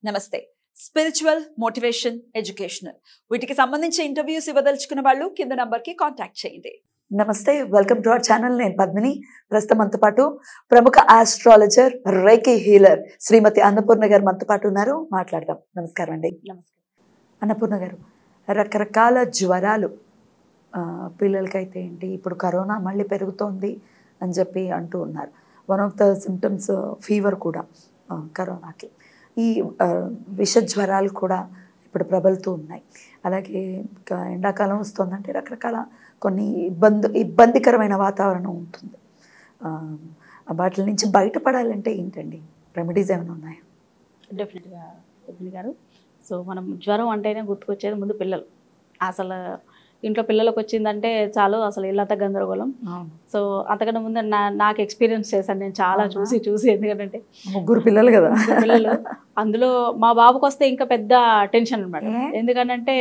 నమస్తే spiritual motivation educational వీటికి సంబంధించి ఇంటర్వ్యూస్ ఇవ్వదలుచుకున్న వాళ్ళు కింద నంబర్ కి కాంటాక్ట్ చేయండి నమస్తే వెల్కమ్ టు అవర్ ఛానల్ నేను పద్మిని ప్రస్తుతం మనతో పాటు ప్రముఖ ఆస్ట్రాలజర్ రేకి హీలర్ శ్రీమతి అన్నపూర్ణ గారు మనతో పాటు ఉన్నారు మాట్లాడదాం నమస్కారం అండి నమస్కారం అన్నపూర్ణ గారు రకరకాల జ్వరాలు ఆ, పిల్లలకైతే ఏంటి ఇప్పుడు కరోనా మళ్ళీ పెరుగుతోంది అని చెప్పి అంటూ ఉన్నారు one of the symptoms fever కూడా ఆ, కరోనాకి ఈ ఆ, విష జ్వరాలు కూడా ఇప్పుడు ప్రబలుతూ ఉన్నాయి అలాగే ఇంకా ఎండాకాలం వస్తుందంటే రకరకాల కొన్ని ఇబ్బంది ఇబ్బందికరమైన వాతావరణం ఉంటుంది ఆ, వాటి నుంచి బయటపడాలంటే ఏంటండి రెమెడీస్ ఏమైనా ఉన్నాయా డెఫినెట్గా పద్మిని గారు సో మనం జ్వరం అంటేనే గుర్తుకొచ్చేది ముందు పిల్లలు అసలు ఇంట్లో పిల్లలకు వచ్చిందంటే చాలు అసలు ఇల్లంతా గందరగోళం అవును సో అంతకన్నా ముందు నా నాకు ఎక్స్పీరియన్స్ చేశాను నేను చాలా అవునా? చూసి చూసి ఎందుకంటే ముగ్గురు పిల్లలు కదా ముగ్గురు పిల్లలు అందులో మా బాబుకి వస్తే ఇంకా పెద్ద టెన్షన్ అనమాట ఏ? ఎందుకంటే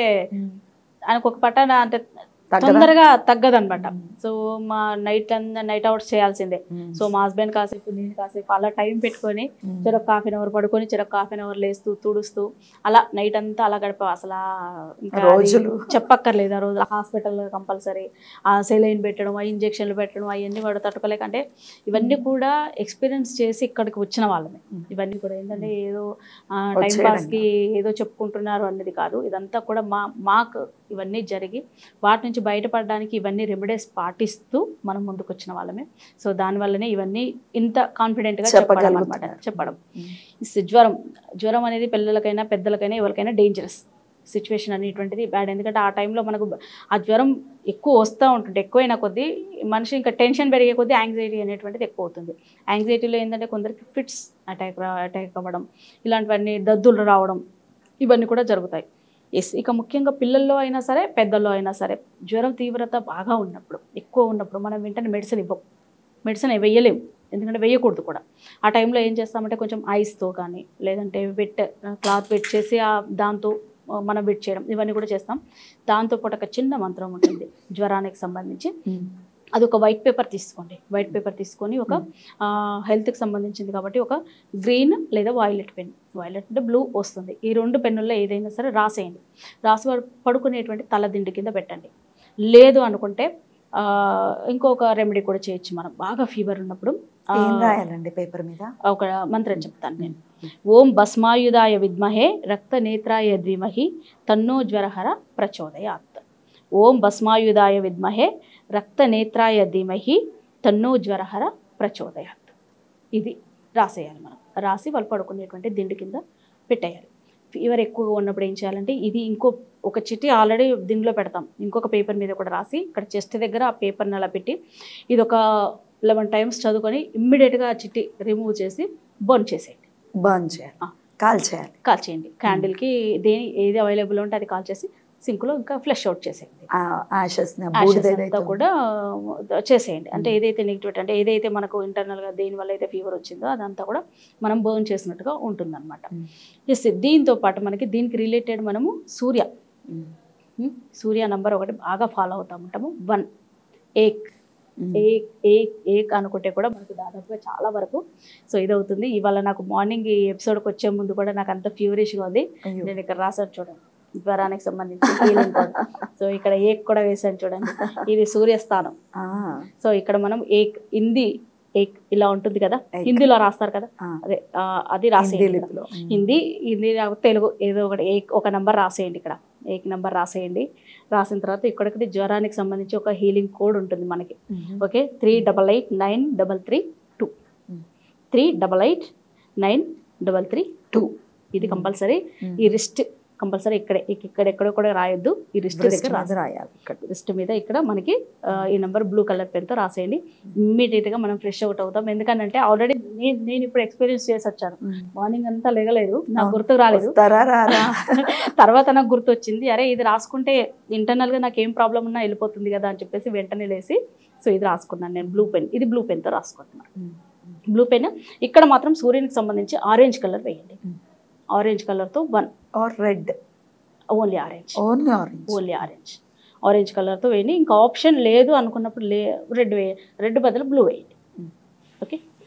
ఆయనకు ఒక పట్టాన అంటే తగ్గదా? తొందరగా తగ్గదనమాట మ్మ్. సో మా నైట్ నైట్ అవుట్స్ చేయాల్సిందే మ్మ్. సో మా హస్బెండ్ కాసేపు నేను కాసేపు అలా టైం పెట్టుకొని మ్మ్. చెరొక హాఫ్ అన్ అవర్ పడుకొని చెరొక హాఫ్ అన్ అవర్ లేస్తూ తుడుస్తూ అలా నైట్ అంతా అలా గడిపా అసలు ఆ ఇంకా అది రోజులు. చెప్పక్కర్లేదు ఆ రోజు హాస్పిటల్ కంపల్సరీ ఆ సెలైన్ పెట్టడం ఆ ఇంజక్షన్లు పెట్టడం అవన్నీ వాడు తట్టుకోలేక అంటే ఇవన్నీ కూడా ఎక్స్పీరియన్స్ చేసి ఇక్కడికి వచ్చిన వాళ్ళమే ఇవన్నీ కూడా ఏంటంటే ఏదో టైం వచ్చేయడం పాస్కి ఏదో చెప్పుకుంటున్నారు అన్నది కాదు ఇదంతా కూడా మా మాకు ఇవన్నీ జరిగి వాటి నుంచి బయటపడడానికి ఇవన్నీ రెమెడీస్ పాటిస్తూ మనం ముందుకు వచ్చిన వాళ్ళమే సో దానివల్లనే ఇవన్నీ ఇంత కాన్ఫిడెంట్గా చెప్పడం అనమాట చెప్పగలుగుతున్నారు. చెప్పడం మ్మ్. ఈ సి- జ్వరం జ్వరం అనేది పిల్లలకైనా పెద్దలకైనా ఎవరికైనా డేంజరస్ సిచ్యువేషన్ అనేటువంటిది బ్యాడ్ ఎందుకంటే ఆ టైంలో మనకు బ- ఆ జ్వరం ఎక్కువ వస్తూ ఉంటుంది ఎక్కువైన కొద్దీ మనిషి ఇంకా టెన్షన్ పెరిగే కొద్దీ యాంగ్జైటీ అనేటువంటిది ఎక్కువ అవుతుంది యాంగ్జైటీలో ఏంటంటే కొందరికి ఫిట్స్ అటాక్ రా అటాక్ అవ్వడం ఇలాంటివన్నీ దద్దులు రావడం ఇవన్నీ కూడా జరుగుతాయి ఎస్ ఇక ముఖ్యంగా పిల్లల్లో అయినా సరే పెద్దల్లో అయినా సరే జ్వరం తీవ్రత బాగా ఉన్నప్పుడు ఎక్కువ ఉన్నప్పుడు మనం వెంటనే మెడిసిన్ ఇవ్వం మెడిసిన్ వేయలేము ఎందుకంటే వేయకూడదు కూడా ఆ టైంలో ఏం చేస్తామంటే కొంచెం ఐస్తో కానీ లేదంటే వెట్ క్లాత్ వెట్ చేసి ఆ దాంతో ఆ, మనం వెట్ చేయడం ఇవన్నీ కూడా చేస్తాం దాంతోపాటు ఒక చిన్న మంత్రం ఉంటుంది జ్వరానికి సంబంధించి మ్మ్. అది ఒక వైట్ పేపర్ తీసుకోండి వైట్ పేపర్ తీసుకొని ఒక హెల్త్కి సంబంధించింది కాబట్టి ఒక గ్రీన్ లేదా వైలెట్ పెన్ వైలెట్ అంటే బ్లూ వస్తుంది ఈ రెండు పెన్నుల్లో ఏదైనా సరే రాసేయండి రాసి పడు- పడుకునేటువంటి తలదిండి కింద పెట్టండి లేదు అనుకుంటే ఆ, ఇంకొక రెమెడీ కూడా చేయొచ్చు మనం బాగా ఫీవర్ ఉన్నప్పుడు ఆ, ఏం రాయాలండి పేపర్ మీద ఒక మంత్రం చెప్తాను నేను ఓం భస్మాయుధాయ విద్మహే రక్తనేత్రాయ ధీమహి తన్నో జ్వరహర ప్రచోదయాత్ ఓం భస్మాయుధాయ విద్మహే రక్తనేత్రాయ ధీమహి తన్నో జ్వరహర ప్రచోదయాత్ ఇది రాసేయాలి మనం రాసి వాళ్ళు పడుకునేటువంటి దిండు కింద పెట్టేయాలి ఫీవర్ ఎక్కువగా ఉన్నప్పుడు ఏం చేయాలంటే ఇది ఇంకో ఒక చిట్టి ఆల్రెడీ దిండులో పెడతాం ఇంకొక పేపర్ మీద కూడా రాసి ఇక్కడ చెస్ట్ దగ్గర ఆ పేపర్ని అలా పెట్టి ఇది ఒక లెవెన్ టైమ్స్ చదువుకొని ఇమ్మీడియట్గా ఆ చిట్టి రిమూవ్ చేసి బర్న్ చేసేయండి బర్న్ చేయాలి ఆ. కాల్ చేయాలి కాల్ చేయండి క్యాండిల్కి దేని ఏది అవైలబుల్ ఉంటే అది కాల్ చేసి సింక్లో ఇంకా ఫ్లష్ అవుట్ చేసేయండి ఆ ashes ని, ఆ Ashes బూడిద అంతా ఏదైతే కూడా చేసేయండి అంటే మ్మ్. ఏదైతే నెగిటివిటీ అంటే ఏదైతే మనకు ఇంటర్నల్గా దేని వల్ల అయితే ఫీవర్ వచ్చిందో అదంతా కూడా మనం బర్న్ చేసినట్టుగా ఉంటుందన్నమాట మ్మ్. ఎస్ దీంతో పాటు మనకి దీనికి రిలేటెడ్ మనము సూర్య మ్మ్. మ్మ్, సూర్య నంబర్ ఒకటి బాగా ఫాలో అవుతా ఉంటాము వన్ ఏక్ మ్మ్. ఏక్ ఏక్ ఏక్ అనుకుంటే కూడా మనకు దాదాపుగా చాలా వరకు సో ఇది అవుతుంది ఇవాళ నాకు మార్నింగ్ ఈ ఎపిసోడ్కి వచ్చే ముందు కూడా నాకు అంత ఫ్యూరిష్గా ఉంది అయ్యో. నేను ఇక్కడ రాసాను చూడండి జ్వరానికి సంబంధించి healing code. సో ఇక్కడ ఏక్ కూడా వేసాను చూడండి ఇది సూర్యస్థానం ఆ, సో ఇక్కడ మనం ఏక్ హిందీ ఏక్ ఇలా ఉంటుంది కదా ఏక్. హిందీలో రాస్తారు కదా ఆ. అదే ఆ, అది హిందీ రాసేయండి ఇక్కడ. లిపిలో మ్మ్. హిందీ హిందీ కాకపోతే తెలుగు ఏదో ఒకటి ఏక్ ఒక నెంబర్ రాసేయండి ఇక్కడ ఏక్ నెంబర్ రాసేయండి రాసిన తర్వాత ఇక్కడికి జ్వరానికి సంబంధించి ఒక హీలింగ్ కోడ్ ఉంటుంది మనకి మ్మ్. Okay three double eight nine double three two మ్మ్. Three double eight nine double three two ఇది మ్మ్. కంపల్సరీ మ్మ్. ఈ రిస్ట్ కంపల్సరీ ఇక్కడే ఇక్కడ ఎక్కడో కూడా రాయొద్దు ఈ రిస్ట్ Wrist దగ్గర మీద రాసి రాయాలి ఇక్కడ రిస్ట్ మీద ఇక్కడ మనకి ఆ, ఈ నెంబర్ బ్లూ కలర్ పెన్తో రాసేయండి ఇమ్మీడియట్ గా మనం ఫ్రెష్ అవుట్ అవుతాం ఎందుకంటే ఆల్రెడీ నేను నేను ఇప్పుడు ఎక్స్పీరియన్స్ చేసి వచ్చాను మ్మ్. మార్నింగ్ అంతా లేగలేదు నాకు అవును. గుర్తుకు రాలేదు వస్తారా రారా తర్వాత నాకు గుర్తు వచ్చింది అరే ఇది రాసుకుంటే internal గా నాకు ఏం ప్రాబ్లం ఉన్నా వెళ్ళిపోతుంది కదా అని చెప్పేసి వెంటనే లేసి సో ఇది రాసుకున్నాను నేను బ్లూ పెన్ ఇది బ్లూ పెన్తో రాసుకుంటున్నాను మ్మ్. బ్లూ పెన్ ఇక్కడ మాత్రం సూర్యునికి సంబంధించి ఆరెంజ్ కలర్ వేయండి మ్మ్. ఆరెంజ్ కలర్తో one or red only orange only orange only orange orange కలర్తో వేయండి ఇంకా ఆప్షన్ లేదు అనుకున్నప్పుడు లే రెడ్ వే రెడ్ బదులు బ్లూ వేయండి మ్మ్. ఓకే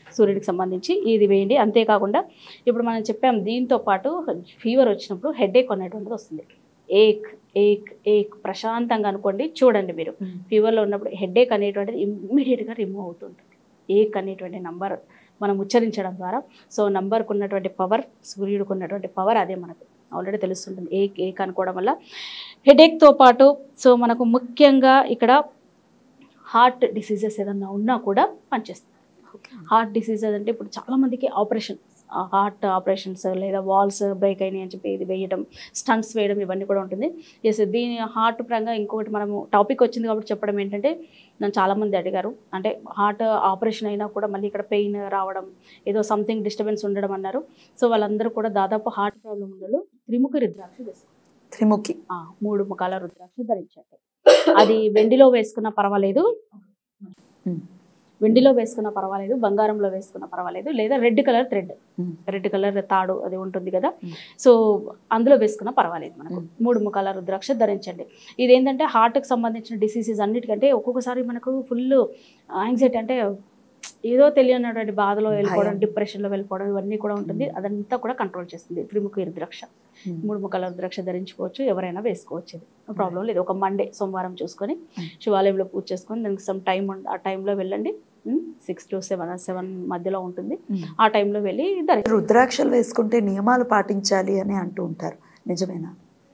సూర్యుడికి సంబంధించి ఇది వేయండి అంతేకాకుండా ఇప్పుడు మనం చెప్పాం దీంతో పాటు ఫీవర్ వచ్చినప్పుడు హెడేక్ అనేటువంటిది వస్తుంది ఏక్ ఏక్ ఏక్ ప్రశాంతంగా అనుకోండి చూడండి మీరు ఫీవర్లో ఉన్నప్పుడు హెడేక్ అనేటువంటిది ఇమ్మీడియట్గా రిమూవ్ అవుతుంటుంది ఏక్ అనేటువంటి నంబర్ మనం ఉచ్చరించడం ద్వారా సో నంబర్కు ఉన్నటువంటి పవర్ సూర్యుడికి ఉన్నటువంటి పవర్ అదే మనకు ఆల్రెడీ తెలుస్తుంటుంది ఏక్ ఏక్ అనుకోవడం వల్ల హెడేక్తో పాటు సో మనకు ముఖ్యంగా ఇక్కడ హార్ట్ డిసీజెస్ ఏదన్నా ఉన్నా కూడా పనిచేస్తుంది హార్ట్ డిసీజెస్ అంటే ఇప్పుడు చాలామందికి ఆపరేషన్ హార్ట్ ఆపరేషన్స్ లేదా వాల్స్ బ్రేక్ అయినాయి అని చెప్పి ఇది వేయడం స్టంట్స్ వేయడం ఇవన్నీ కూడా ఉంటుంది ఎస్ దీని హార్ట్ పరంగా ఇంకొకటి మనము టాపిక్ వచ్చింది కాబట్టి చెప్పడం ఏంటంటే నన్ను చాలామంది అడిగారు అంటే హార్ట్ ఆపరేషన్ అయినా కూడా మళ్ళీ ఇక్కడ పెయిన్ రావడం ఏదో సంథింగ్ డిస్టర్బెన్స్ ఉండడం అన్నారు సో వాళ్ళందరూ కూడా దాదాపు హార్ట్ ప్రాబ్లం ఉండలు త్రిముఖ రుద్రాక్ష వేసుకోవాలి త్రిముఖి ఆ, మూడు ముఖాల రుద్రాక్ష ధరించండి అది వెండిలో వేసుకున్నా పర్వాలేదు ఉమ్. వెండిలో వేసుకున్నా పర్వాలేదు బంగారంలో వేసుకున్నా పర్వాలేదు లేదా రెడ్ కలర్ థ్రెడ్ ఉమ్. రెడ్ కలర్ తాడు అది ఉంటుంది కదా ఉమ్. సో అందులో వేసుకున్నా పర్వాలేదు మనకు మూడు ముఖాల రుద్రాక్ష ధరించండి ఇదేంటంటే హార్ట్కి సంబంధించిన డిసీజెస్ అన్నిటికంటే ఒక్కొక్కసారి మనకు ఫుల్ యాంగ్జైటీ అంటే ఏదో తెలియనటువంటి బాధలో వెళ్ళిపోవడం భయం. డిప్రెషన్లో వెళ్ళిపోవడం ఇవన్నీ కూడా ఉంటుంది అదంతా కూడా కంట్రోల్ చేస్తుంది త్రిముఖ రుద్రాక్ష ఉమ్. మూడు ముఖాల రుద్రాక్ష ధరించుకోవచ్చు ఎవరైనా వేసుకోవచ్చు ఇది ప్రాబ్లం లేదు ఒక మండే సోమవారం చూసుకొని Mm. శివాలయంలో పూజ చేసుకొని దానికి సమ్ టైం ఆ టైంలో వెళ్ళండి సిక్స్ టు సెవెన్ సెవెన్ మధ్యలో ఉంటుంది ఉమ్. ఆ టైంలో వెళ్ళి ధరి రుద్రాక్షలు వేసుకుంటే నియమాలు పాటించాలి అని అంటూ ఉంటారు నిజమేనా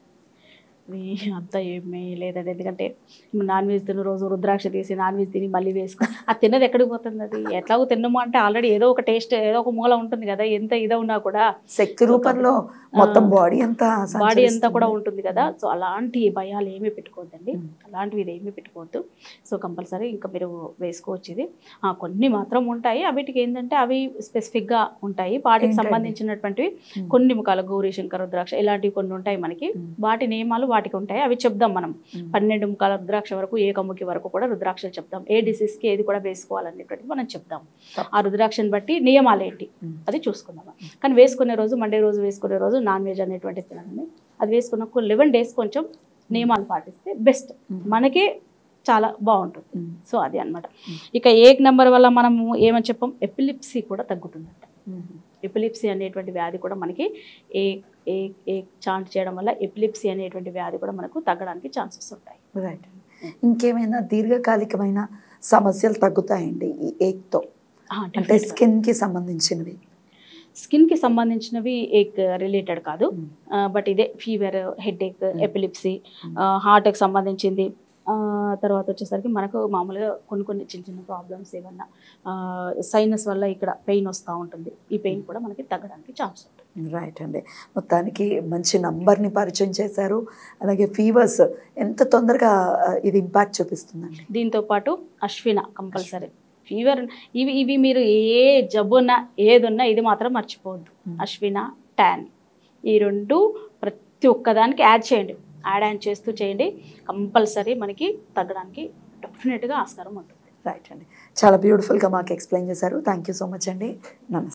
ఇది అంతా ఏమీ లేదండి ఎందుకంటే నాన్ వెజ్ తిన్న రోజు రుద్రాక్ష తీసి నాన్ వెజ్ తిని మళ్ళీ వేసుకో అది తిన్నది ఎక్కడికి పోతుంది అది ఎట్లాగో తిన్నమో అంటే ఆల్రెడీ ఏదో ఒక టేస్ట్ ఏదో ఒక మూల ఉంటుంది కదా ఎంత ఇదో ఉన్నా కూడా శక్తి రూపంలో మొత్తం బాడీ అంతా బాడీ అంతా కూడా సంచరిస్తుంది. ఉంటుంది కదా సో అలాంటి భయాలు ఏమీ పెట్టుకోవద్దండి Mm. అలాంటివి ఇది ఏమీ పెట్టుకోవద్దు సో కంపల్సరీ ఇంకా మీరు వేసుకోవచ్చు ఇది ఆ, కొన్ని మాత్రం ఉంటాయి అవిటికి ఏంటంటే అవి స్పెసిఫిక్గా ఉంటాయి వాటికి ఏంటండి? సంబంధించినటువంటివి Mm. కొన్ని ముఖాలు గౌరీ శంకర రుద్రాక్ష ఇలాంటివి కొన్ని ఉంటాయి మనకి Mm. వాటి నియమాలు వాటికి ఉంటాయి అవి చెప్దాం మనం Mm. పన్నెండు ముఖాల రుద్రాక్ష వరకు ఏకముఖి వరకు కూడా రుద్రాక్షలు చెప్దాం ఏ డిసీజ్కి ఏది కూడా వేసుకోవాలనేటువంటిది మనం చెప్దాం ఆ రుద్రాక్షని బట్టి నియమాలు ఏంటి Mm. అది చూసుకుందాం కానీ వేసుకునే రోజు మండే రోజు వేసుకునే రోజు నాన్ వెజ్ అనేటువంటి తినాలని అది వేసుకున్న ఒక లెవెన్ డేస్ కొంచెం నియమాలు పాటిస్తే బెస్ట్ Mm. మనకే చాలా బాగుంటుంది ఉమ్. సో అది అన్నమాట ఇక ఏక్ నెంబర్ వల్ల మనము ఏమని చెప్పాం ఎపిలిప్సీ కూడా తగ్గుతుందంట ఉమ్. ఎపిలిప్సీ అనేటువంటి వ్యాధి కూడా మనకి ఏ ఏ ఏ చాంట్ చేయడం వల్ల ఎపిలిప్సీ అనేటువంటి వ్యాధి కూడా మనకు తగ్గడానికి ఛాన్సెస్ ఉంటాయి రైట్ ఇంకేమైనా దీర్ఘకాలికమైన సమస్యలు తగ్గుతాయండి ఈ ఏక్తో అంటే స్కిన్ కి సంబంధించినవి స్కిన్కి సంబంధించినవి ఏక్ రిలేటెడ్ కాదు Mm. బట్ ఇదే fever headache Mm. Epilepsy Mm. హార్ట్కి సంబంధించింది ఆ, తర్వాత వచ్చేసరికి మనకు మామూలుగా కొన్ని కొన్ని చిన్న చిన్న ప్రాబ్లమ్స్ ఏమన్నా సైనస్ వల్ల ఇక్కడ పెయిన్ వస్తూ ఉంటుంది ఈ పెయిన్ కూడా మనకి తగ్గడానికి ఛాన్స్ ఉంటుంది రైట్ అండి మొత్తానికి మంచి నంబర్ని పరిచయం చేశారు అలాగే ఫీవర్స్ ఎంత తొందరగా ఆ, ఇది ఇంపాక్ట్ చూపిస్తుందండి దీంతో పాటు అశ్విన కంపల్సరీ ఫీవర్ ఇవి ఇవి మీరు ఏ జబ్బున్నా ఏదున్నా ఇది మాత్రం మర్చిపోవద్దు Mm. అశ్విన ట్యాన్ ఈ రెండు ప్రతి ఒక్కదానికి యాడ్ చేయండి యాడ్ యాడ్ చేస్తూ చేయండి కంపల్సరీ మనకి తగ్గడానికి డెఫినెట్గా ఆస్కారం ఉంటుంది రైట్ అండి చాలా బ్యూటిఫుల్గా మాకు ఎక్స్ప్లెయిన్ చేశారు థ్యాంక్ యూ సో మచ్ అండి నమస్తే